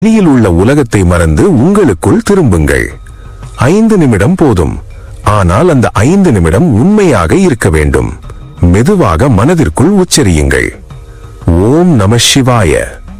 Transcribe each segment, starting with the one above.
வெளியில் உள்ள உலகத்தை மறந்து உங்களுக்குள் திரும்புங்கள் ஐந்து நிமிடம் போதும் ஆனால் அந்த ஐந்து நிமிடம் உண்மையாக இருக்க வேண்டும் மெதுவாக மனதிற்குள் உச்சரியுங்கள் ஓம் நம சிவாய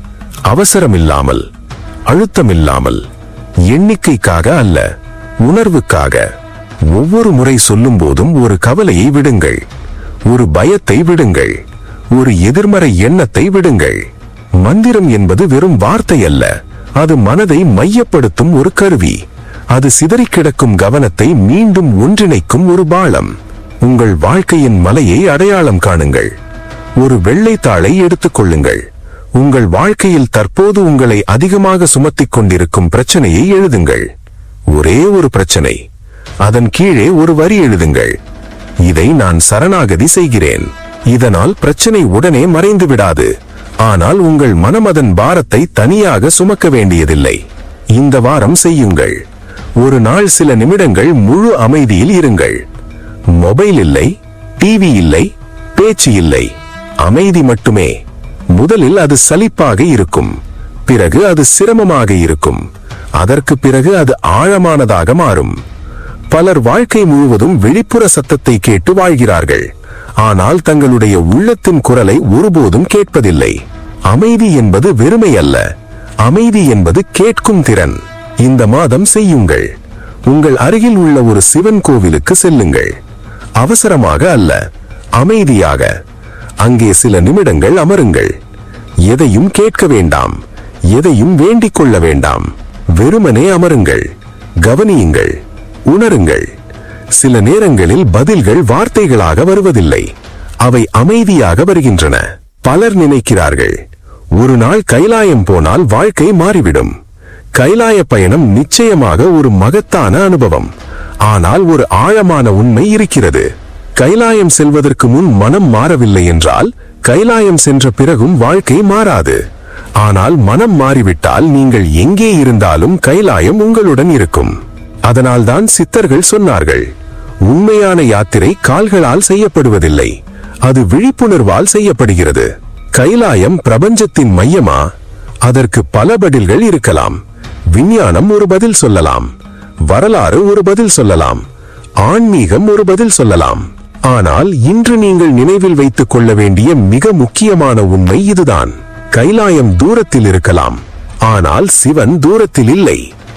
அவசரமில்லாமல் அழுத்தமில்லாமல் எண்ணிக்கைக்காக அல்ல உணர்வுக்காக ஒவ்வொரு முறை சொல்லும் போதும் ஒரு கவலையை விடுங்கள் ஒரு பயத்தை விடுங்கள் ஒரு எதிர்மறை எண்ணத்தை விடுங்கள் மந்திரம் என்பது வெறும் வார்த்தை அல்ல அது மனதை மையப்படுத்தும் ஒரு கருவி அது சிதறிக் கிடக்கும் கவனத்தை மீண்டும் ஒன்றிணைக்கும் ஒரு பாலம் உங்கள் வாழ்க்கையின் மலையை அடையாளம் காணுங்கள் ஒரு வெள்ளை தாளை எடுத்துக் கொள்ளுங்கள் உங்கள் வாழ்க்கையில் தற்போது உங்களை அதிகமாக சுமத்திக் கொண்டிருக்கும் பிரச்சனையை எழுதுங்கள் ஒரே ஒரு பிரச்சனை அதன் கீழே ஒரு வரி எழுதுங்கள் இதை நான் சரணாகதி செய்கிறேன் இதனால் பிரச்சனை உடனே மறைந்து விடாது ஆனால் உங்கள் மனம் அதன் பாரத்தை தனியாக சுமக்க வேண்டியதில்லை இந்த வாரம் செய்யுங்கள் ஒரு நாள் சில நிமிடங்கள் முழு அமைதியில் இருங்கள் மொபைல் இல்லை டிவி இல்லை பேச்சு இல்லை அமைதி மட்டுமே முதலில் அது சலிப்பாக இருக்கும் பிறகு அது சிரமமாக இருக்கும் அதற்கு பிறகு அது ஆழமானதாக மாறும் பலர் வாழ்க்கை முழுவதும் வெளிப்புற சத்தத்தை கேட்டு வாழ்கிறார்கள் ஆனால் தங்களுடைய உள்ளத்தின் குரலை ஒருபோதும் கேட்பதில்லை அமைதி என்பது வெறுமை அல்ல அமைதி என்பது கேட்கும் திறன் இந்த மாதம் செய்யுங்கள் உங்கள் அருகில் உள்ள ஒரு சிவன் கோவிலுக்கு செல்லுங்கள் அவசரமாக அல்ல அமைதியாக அங்கே சில நிமிடங்கள் அமருங்கள் எதையும் கேட்க வேண்டாம் எதையும் வேண்டிக் கொள்ள வேண்டாம் வெறுமனே அமருங்கள் கவனியுங்கள் உணருங்கள் சில நேரங்களில் பதில்கள் வார்த்தைகளாக வருவதில்லை அவை அமைதியாக வருகின்றன பலர் நினைக்கிறார்கள் ஒரு நாள் கைலாயம் போனால் வாழ்க்கை மாறிவிடும் கைலாய பயணம் நிச்சயமாக ஒரு மகத்தான அனுபவம் ஆனால் ஒரு ஆழமான உண்மை இருக்கிறது கைலாயம் செல்வதற்கு முன் மனம் மாறவில்லை என்றால் கைலாயம் சென்ற பிறகும் வாழ்க்கை மாறாது ஆனால் மனம் மாறிவிட்டால் நீங்கள் எங்கே இருந்தாலும் கைலாயம் உங்களுடன் இருக்கும் அதனால்தான் சித்தர்கள் சொன்னார்கள் உண்மையான யாத்திரை கால்களால் செய்யப்படுவதில்லை அது விழிப்புணர்வால் செய்யப்படுகிறது கைலாயம் பிரபஞ்சத்தின் மையமா அதற்கு பல பதில்கள் இருக்கலாம் விஞ்ஞானம் ஒரு பதில் சொல்லலாம் வரலாறு ஒரு பதில் சொல்லலாம் ஆன்மீகம் ஒரு பதில் சொல்லலாம் ஆனால் இன்று நீங்கள் நினைவில் வைத்துக் கொள்ள வேண்டிய மிக முக்கியமான உண்மை இதுதான் கைலாயம் தூரத்தில் இருக்கலாம் ஆனால் சிவன் தூரத்தில் இல்லை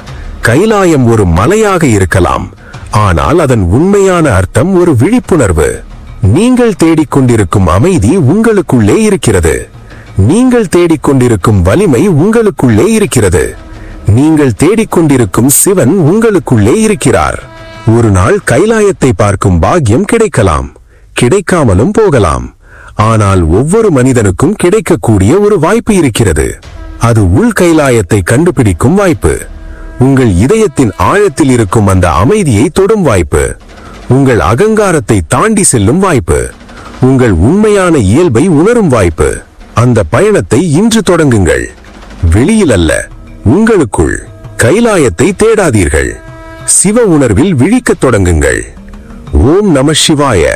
கைலாயம் ஒரு மலையாக இருக்கலாம் ஆனால் அதன் உண்மையான அர்த்தம் ஒரு விழிப்புணர்வு நீங்கள் தேடிக்கொண்டிருக்கும் அமைதி உங்களுக்குள்ளே இருக்கிறது நீங்கள் தேடிக்கொண்டிருக்கும் வலிமை உங்களுக்குள்ளே இருக்கிறது நீங்கள் தேடிக்கொண்டிருக்கும் சிவன் உங்களுக்குள்ளே இருக்கிறார் ஒரு நாள் கைலாயத்தை பார்க்கும் பாக்கியம் கிடைக்கலாம் கிடைக்காமலும் போகலாம் ஆனால் ஒவ்வொரு மனிதனுக்கும் கிடைக்கக்கூடிய ஒரு வாய்ப்பு இருக்கிறது அது உள் கைலாயத்தை கண்டுபிடிக்கும் வாய்ப்பு உங்கள் இதயத்தின் ஆழத்தில் இருக்கும் அந்த அமைதியை தொடும் வாய்ப்பு உங்கள் அகங்காரத்தை தாண்டி செல்லும் வாய்ப்பு உங்கள் உண்மையான இயல்பை உணரும் வாய்ப்பு அந்த பயணத்தை இன்று தொடங்குங்கள் வெளியில் அல்ல உங்களுக்குள் கைலாயத்தை தேடாதீர்கள் சிவ உணர்வில் விழிக்கத் தொடங்குங்கள் ஓம் நம சிவாய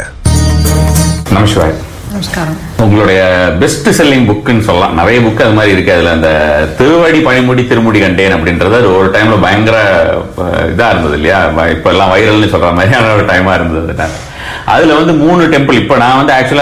நமசிவாய் நமஸ்காரம் உங்களுடைய பெஸ்ட் செல்லிங் புக்குன்னு சொல்லலாம் நிறைய புக் அது மாதிரி இருக்கு அதுல அந்த திருவடி பனிமுடி திருமுடி கண்டேன் அப்படின்றது அது ஒரு டைம்ல பயங்கர அஹ், இதா இருந்தது இல்லையா வ- இப்ப எல்லாம் வைரல்னு சொல்ற மாதிரியான ஒரு டைமா இருந்தது அது. அதுல வந்து மூணு டெம்பிள் இப்ப நான் வந்து ஆக்சுவலா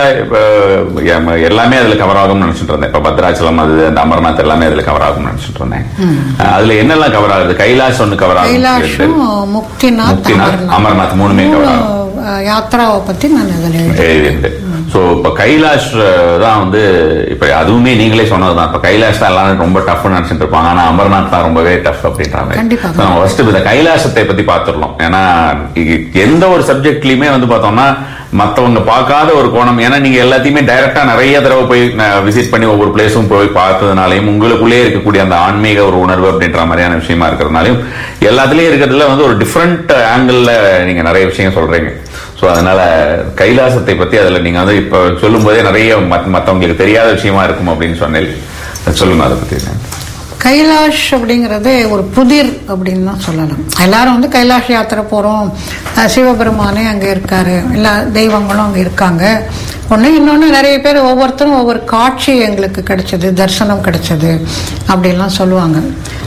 எல்லாமே அதுல கவர் ஆகும்னு நினைச்சிட்டு இருந்தேன் இப்ப பத்ராச்சலம் அது அந்த அமர்நாத் எல்லாமே அதுல கவர் ஆகும்னு நினைச்சிட்டு இருந்தேன் அஹ், அதுல என்னெல்லாம் கவர் ஆகுது கைலாஷ் ஒன்னு கவர் ஆகும் கைலாஷம் முக்திநாத் முக்திநாத், அமர்நாத் மூணுமே cover ஆகும். மூணு, அஹ், யாத்ராவை பத்தி நான் இதில் எழுதி எழுதியிருக்கு ஸோ இப்போ கைலாஷ் அஹ், தான் வந்து இப்போ அதுவுமே நீங்களே சொன்னதுதான் இப்போ கைலாஷ் தான் எல்லாரும் ரொம்ப டஃப் நினைச்சிட்டு இருப்பாங்க ஆனா அமர்நாத் தான் ரொம்பவே டஃப் அப்படின்றாங்க கண்டிப்பா. So, நம்ம ஃபர்ஸ்ட் இந்த கைலாசத்தை பத்தி பார்த்துடலாம் ஏன்னா இ- எந்த ஒரு சப்ஜெக்ட்லயுமே வந்து பார்த்தோம்னா மத்தவங்க பார்க்காத ஒரு கோணம் ஏன்னா நீங்க எல்லாத்தையுமே டைரக்டா நிறைய தடவை போய் விசிட் பண்ணி ஒவ்வொரு பிளேஸும் போய் பார்த்ததுனாலையும் உங்களுக்குள்ளே இருக்கக்கூடிய அந்த ஆன்மீக ஒரு உணர்வு அப்படின்ற மாதிரியான விஷயமா இருக்கிறதுனாலையும் எல்லாத்துலயும் இருக்கிறதுல வந்து ஒரு டிஃப்ரெண்ட் ஆங்கிள் நீங்க நிறைய விஷயம் சொல்றீங்க ஸோ அதனால கைலாசத்தை பத்தி அதுல நீங்க வந்து இப்ப சொல்லும் போதே நிறைய மத்- மத்தவங்களுக்கு தெரியாத விஷயமா இருக்கும் அப்படின்னு சொன்னேன் சொல்லுங்க அதை பத்தி கைலாஷ் அப்படிங்கிறது ஒரு புதிர் அப்படின்னு தான் சொல்லலாம் எல்லாரும் வந்து கைலாஷ் யாத்திரை போகிறோம் சிவபெருமானே அங்கே இருக்காரு எல்லா தெய்வங்களும் அங்கே இருக்காங்க ஒன்று இன்னொன்று நிறைய பேர் ஒவ்வொருத்தரும் ஒவ்வொரு காட்சி எங்களுக்கு கிடைச்சது தரிசனம் கிடைச்சது அப்படின்லாம் சொல்லுவாங்க